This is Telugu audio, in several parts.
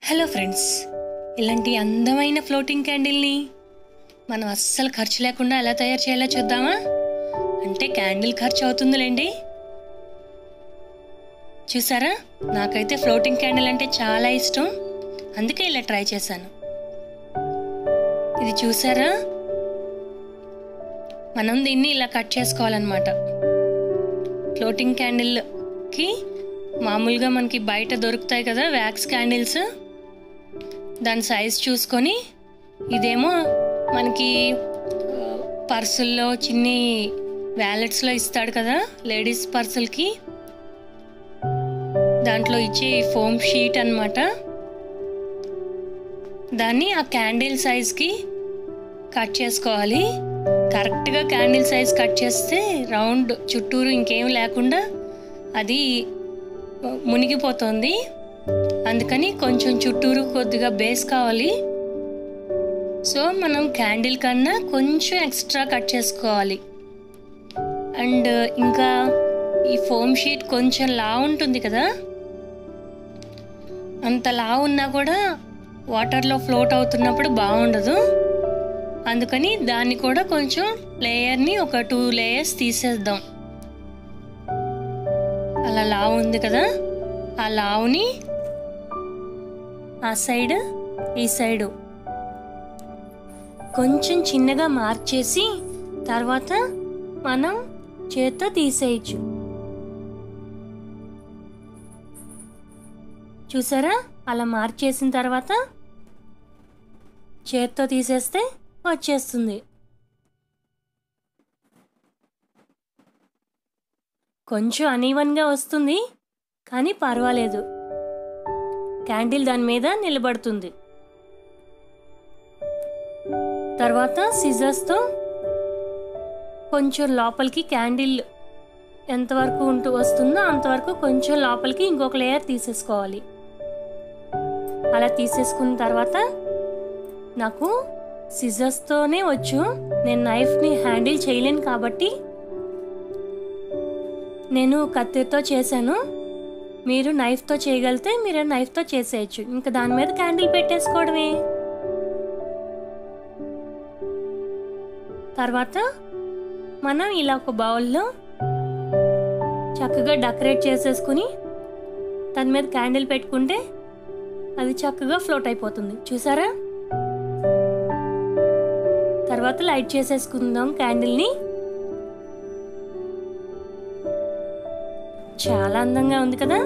హలో ఫ్రెండ్స్ ఇలాంటి అందమైన ఫ్లోటింగ్ క్యాండిల్ని మనం అస్సలు ఖర్చు లేకుండా ఎలా తయారు చేయాలో చూద్దామా అంటే క్యాండిల్ ఖర్చు అవుతుందిలేండి చూసారా నాకైతే ఫ్లోటింగ్ క్యాండిల్ అంటే చాలా ఇష్టం అందుకే ఇలా ట్రై చేశాను ఇది చూసారా మనం దీన్ని ఇలా కట్ చేసుకోవాలన్నమాట ఫ్లోటింగ్ క్యాండిల్కి మామూలుగా మనకి బయట దొరుకుతాయి కదా వ్యాక్స్ క్యాండిల్స్ దాని సైజ్ చూసుకొని ఇదేమో మనకి ఆ, పర్సుల్లో చిన్ని వ్యాలెట్స్లో ఇస్తాడు కదా లేడీస్ పర్సులకి దాంట్లో ఇచ్చే ఫోమ్ షీట్ అన్నమాట దాన్ని ఆ క్యాండిల్ సైజ్కి కట్ చేసుకోవాలి కరెక్ట్గా క్యాండిల్ సైజ్ కట్ చేస్తే రౌండ్ చుట్టూరు ఇంకేం లేకుండా అది మునిగిపోతుంది అందుకని కొంచెం చుట్టూరు కొద్దిగా బేస్ కావాలి సో మనం క్యాండిల్ కన్నా కొంచెం ఎక్స్ట్రా కట్ చేసుకోవాలి అండ్ ఇంకా ఈ ఫోమ్ షీట్ కొంచెం లా ఉంటుంది కదా అంత లా ఉన్నా కూడా వాటర్లో ఫ్లోట్ అవుతున్నప్పుడు బాగుండదు అందుకని దాన్ని కూడా కొంచెం లేయర్ని ఒక టూ లేయర్స్ తీసేద్దాం అలా లావు ఉంది కదా ఆ లావుని ఆ సైడ్ ఈ సైడు కొంచెం చిన్నగా మార్క్ చేసి తర్వాత మనం చేత్తో తీసేయచ్చు చూసారా అలా మార్క్ చేసిన తర్వాత చేత్తో తీసేస్తే వచ్చేస్తుంది కొంచెం అనీవన్గా వస్తుంది కానీ పర్వాలేదు క్యాండిల్ దాని మీద నిలబడుతుంది తర్వాత సిజర్స్తో కొంచెం లోపలికి క్యాండిల్ ఎంతవరకు ఉంటూ వస్తుందో అంతవరకు కొంచెం లోపలికి ఇంకొక లేయర్ తీసేసుకోవాలి అలా తీసేసుకున్న తర్వాత నాకు సిజర్స్తోనే వచ్చు నేను నైఫ్ని హ్యాండిల్ చేయలేను కాబట్టి నేను కత్తితో చేశాను మీరు నైఫ్తో చేయగలిగితే మీరు నైఫ్తో చేసేయచ్చు ఇంకా దాని మీద క్యాండిల్ పెట్టేసుకోవడమే తర్వాత మనం ఇలా ఒక బౌల్లో చక్కగా డెకరేట్ చేసేసుకుని దాని మీద క్యాండిల్ పెట్టుకుంటే అది చక్కగా ఫ్లోట్ అయిపోతుంది చూసారా తర్వాత లైట్ చేసేసుకుందాం క్యాండిల్ని చాలా అందంగా ఉంది కదా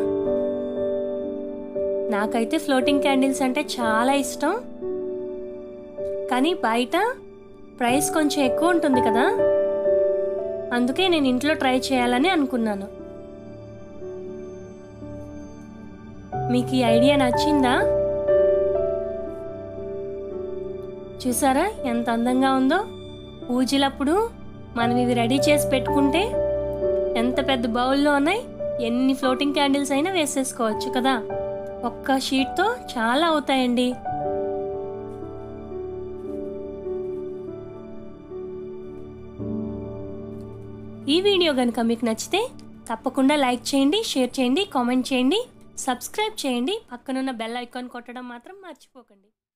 నాకైతే ఫ్లోటింగ్ క్యాండిల్స్ అంటే చాలా ఇష్టం కానీ బయట ప్రైస్ కొంచెం ఎక్కువ ఉంటుంది కదా అందుకే నేను ఇంట్లో ట్రై చేయాలని అనుకున్నాను మీకు ఈ ఐడియా నచ్చిందా చూసారా ఎంత అందంగా ఉందో పూజలప్పుడు మనం ఇవి రెడీ చేసి పెట్టుకుంటే ఎంత పెద్ద బౌల్లో ఉన్నాయి ఎన్ని ఫ్లోటింగ్ క్యాండిల్స్ అయినా వేసేసుకోవచ్చు కదా ఒక్క షీట్తో చాలా అవుతాయండి ఈ వీడియో కనుక మీకు నచ్చితే తప్పకుండా లైక్ చేయండి షేర్ చేయండి కామెంట్ చేయండి సబ్స్క్రైబ్ చేయండి పక్కనున్న బెల్ ఐకాన్ కొట్టడం మాత్రం మర్చిపోకండి